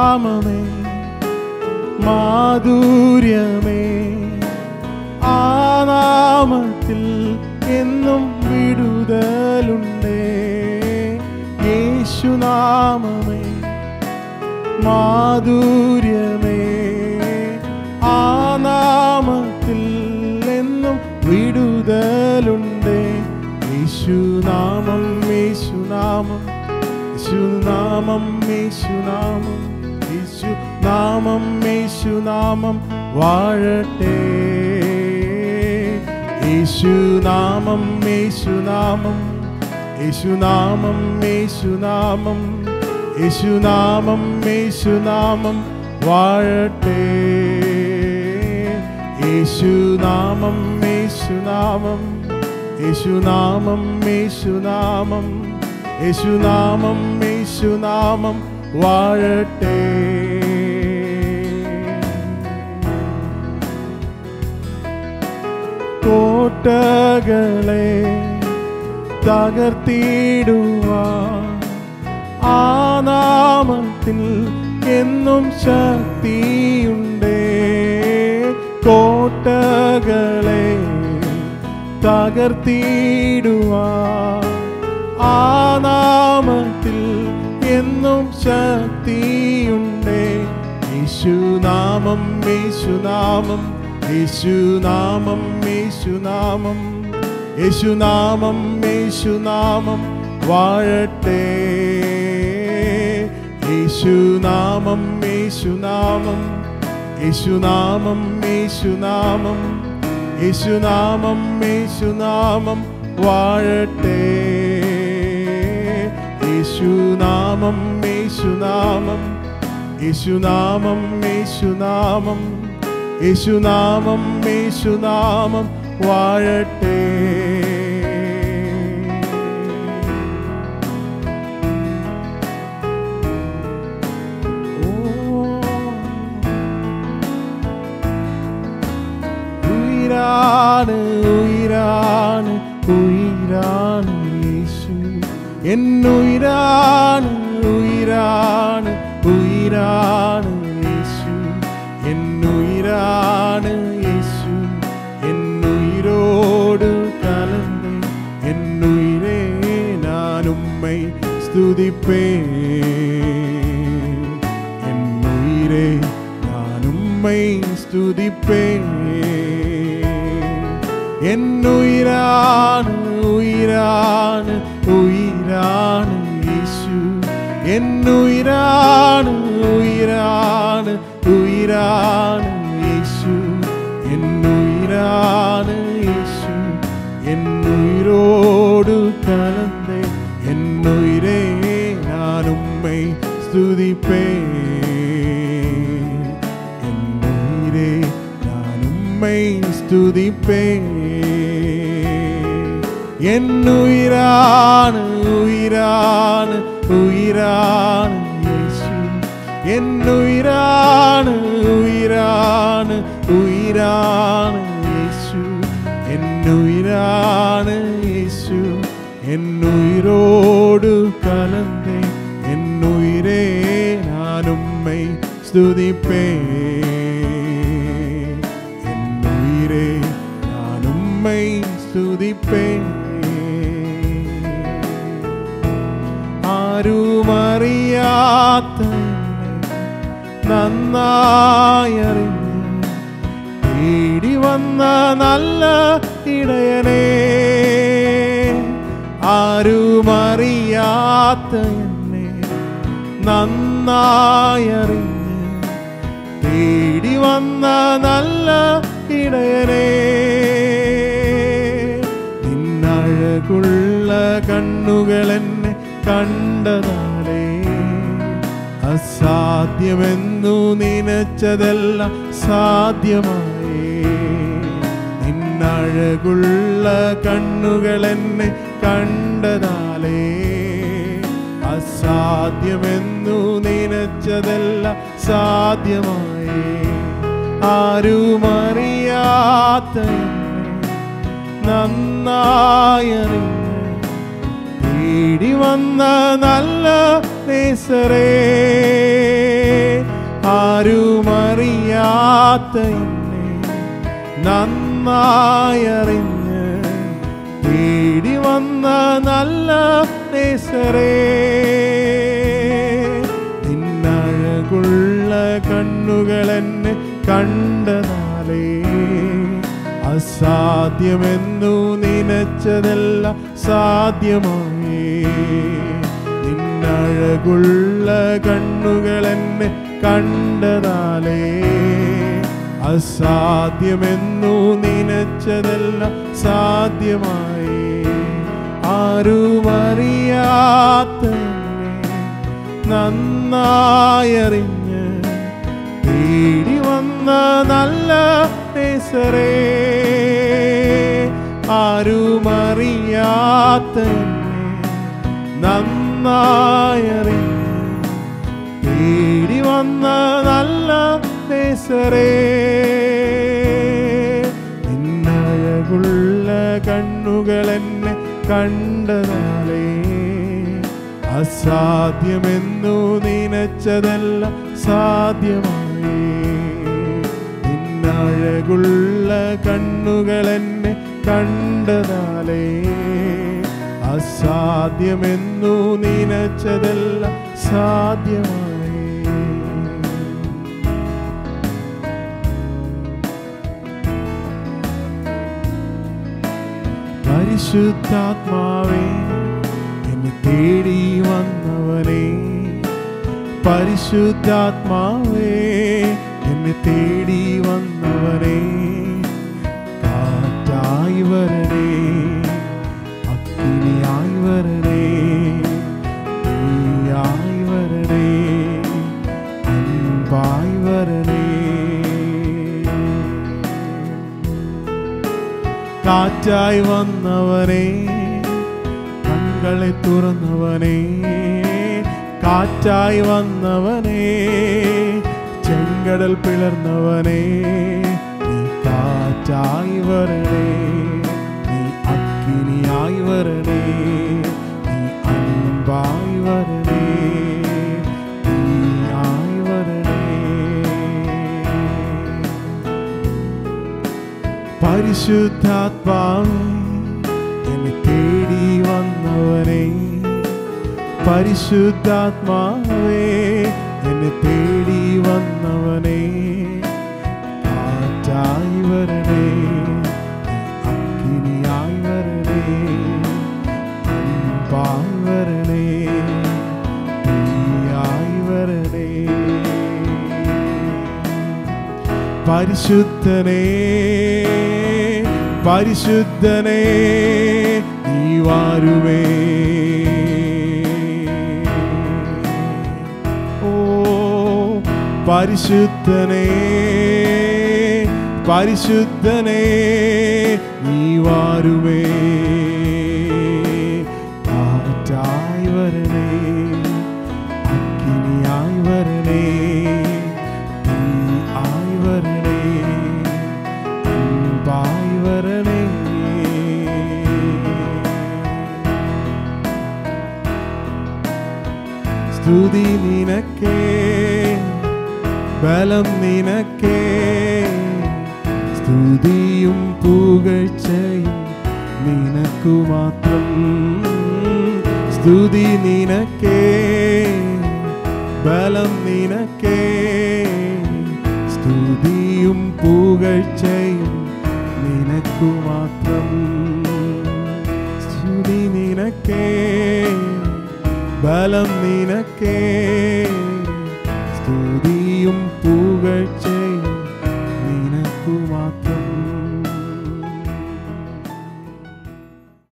നാമമേ മാധുര്യമേ ആ നാമത്തിൽ എന്നും വിടുതലുണ്ടേ യേശുനാമമേ മാധുര്യമേ ആ നാമത്തിൽ എന്നും വിടുതലുണ്ട് യേശുനാമം യേശുനാമം യേശുനാമം യേശുനാമം യേശുനാമം യേശുനാമം വാഴട്ടെ യേശുനാമം യേശുനാമം യേശുനാമം യേശുനാമം യേശുനാമം യേശുനാമം വാഴട്ടെ യേശുനാമം യേശുനാമം യേശുനാമം യേശുനാമം യേശുനാമം യേശുനാമം വാഴട്ടെ കോട്ടകളെ തകർത്തിടുവാൻ ആ നാമത്തിൽ എന്നും ശക്തിയുണ്ടേ കോട്ടകളെ തകർത്തിടുവാൻ ആ നാമത്തിൽ എന്നും ശക്തിയുണ്ടേ യേശുനാമം യേശുനാമം യേശുനാമം യേശുനാമം യേശുനാമം യേശുനാമം വാഴട്ടെ യേശുനാമം യേശുനാമം യേശുനാമം യേശുനാമം യേശുനാമം യേശുനാമം വാഴട്ടെ യേശുനാമം യേശുനാമം യേശുനാമം യേശുനാമം യേശുനാമം യേശുനാമം വാഴട്ടെ ഉയിരാണ് ഉയിരാണ് ഉയിരാണ് യേശു എന്നുയിരാണ് ഉയിരാണ് ഉയിരാണ് യേശു എന്നുയിരാണ് യേശു എന്നുയിരോട് കലந்து എന്നുയിരേ നാനുമ്മை സ്തുതിപ്പേ എന്നുയിരേ നാനുമ്മை സ്തുതിപ്പേ എന്നുയിരാണ് ഉയിരാണ് ഉയിരാണ് യേശു എന്നുയിരാണ് ഉയിരാണ് ഉയിരാണ് യേശു എന്നുയിരാണ് യേശു എന്നുയിരോട് കലந்து എന്നുയിരേ നാനുമ്മை സ്തുതിപ്പേ എന്നുയിരേ നാനുമ്മை സ്തുതിപ്പേ എന്നുയിരാണ് ഉയിരാണ് ഉയിരാണ് യേശു എന്നുയിരാണ് ഉയിരാണ് ഉയിരാണ് യേശു എന്നുയിരാണ് യേശു എന്നുയിരോട് കലந்து എന്നുയിരേ നാനുമ്മை സ്തുതിപ്പേ എന്നുയിരേ നാനുമ്മை സ്തുതിപ്പേ ആരുമറിയാത്ത നന്നായറിഞ്ഞ് തേടി വന്ന നല്ല ഇടയനേ ആരുമറിയാത്ത എന്നെ നന്നായറിഞ്ഞ് തേടി വന്ന നല്ല ഇടയനേ നിന്നഴകുള്ള കണ്ണുകൾ എന്നെ കണ്ടതാലേ അസാധ്യമെന്നു നനച്ചതെല്ലാം സാധ്യമായേ നിന്നഴകുള്ള കണ്ണുകൾ എന്നെ കണ്ടതാലേ അസാധ്യമെന്നു നനച്ചതെല്ലാം സാധ്യമായേ ആരുമറിയാത്ത എന്നെ നന്നായറിഞ്ഞ് തേടി വന്ന നല്ല നേസരേ ആരുമറിയാത്ത എന്നെ നന്നായറിഞ്ഞ് തേടി വന്ന നല്ല നേസരേ നിന്നഴകുള്ള കണ്ണുകൾ എന്നെ കണ്ടതാലേ അസാധ്യമെന്നു നനച്ചതെല്ലാം സാധ്യമായി നിന്നഴകുള്ള കണ്ണുകൾ എന്നെ കണ്ടതാലേ അസാധ്യമെന്നു നനച്ചതെല്ലാം സാധ്യമായി ആരുമറിയാത്ത എന്നെ നന്നായറിഞ്ഞ് തേടി വന്ന നല്ല നേസരേ ആരുമറിയാത്ത എന്നെ നന്നായറിഞ്ഞ് തേടി വന്ന നല്ല നേസരേ നിന്നഴകുള്ള കണ്ണുകൾ എന്നെ കണ്ടതാലേ അസാധ്യമെന്നു നനച്ചതല്ല സാധ്യമായി നിന്നഴകുള്ള കണ്ണുകൾ എന്നെ കണ്ടതാലേ അസാധ്യമെന്നു നനച്ചതല്ല സാധ്യമായി പരിശുദ്ധാത്മാവേ എന്നെ തേടി വന്നവനേ പരിശുദ്ധാത്മാവേ എന്നെ തേടി വന്നവനേ കാറ്റായി വരണേ അഗ്നിയായി വരണേ തീയായി വരണേ അൻപായി വരണേ കാറ്റായി വന്നവനേ കണ്ണുകളെ തുറന്നവനേ കാറ്റായി വന്നവനേ ചെങ്കടൽ പിളർന്നവനേ നീ കാറ്റായി വരണേ നീ അഗ്നിയായി വരണേ നീ അൻപായി വരണേ നീയായി വരണേ പരിശുദ്ധാത്മാവേ എന്നെ തേടി വന്നവനേ പരിശുദ്ധാത്മാവേ എന്നെ തേടി വന്നവനേ കാറ്റായി വരണേ അഗ്നിയായി വരണേ അൻപായി വരണേ തീയായി വരണേ പരിശുദ്ധനേ പരിശുദ്ധനേ നീ വാരുവേ ഓ പരിശുദ്ധനേ പരിശുദ്ധനേ നീ വാരുവേ കാറ്റായി വരണേ അഗ്നിയായി വരണേ തീ ആയി വരണേ അൻപായി വരണേ സ്തുതി നിനക്കേ ബലം നിനക്കേ സ്തുതിയും പുകഴ്ചയും നിനക്കു മാത്രം സ്തുതി നിനക്കേ ബലം നിനക്കേ സ്തുതിയും പുകഴ്ചയും നിനക്കു മാത്രം സ്തുതി നിനക്കേ ബലം നിനക്കേ സ്തുതിയും പുകഴ്ചയും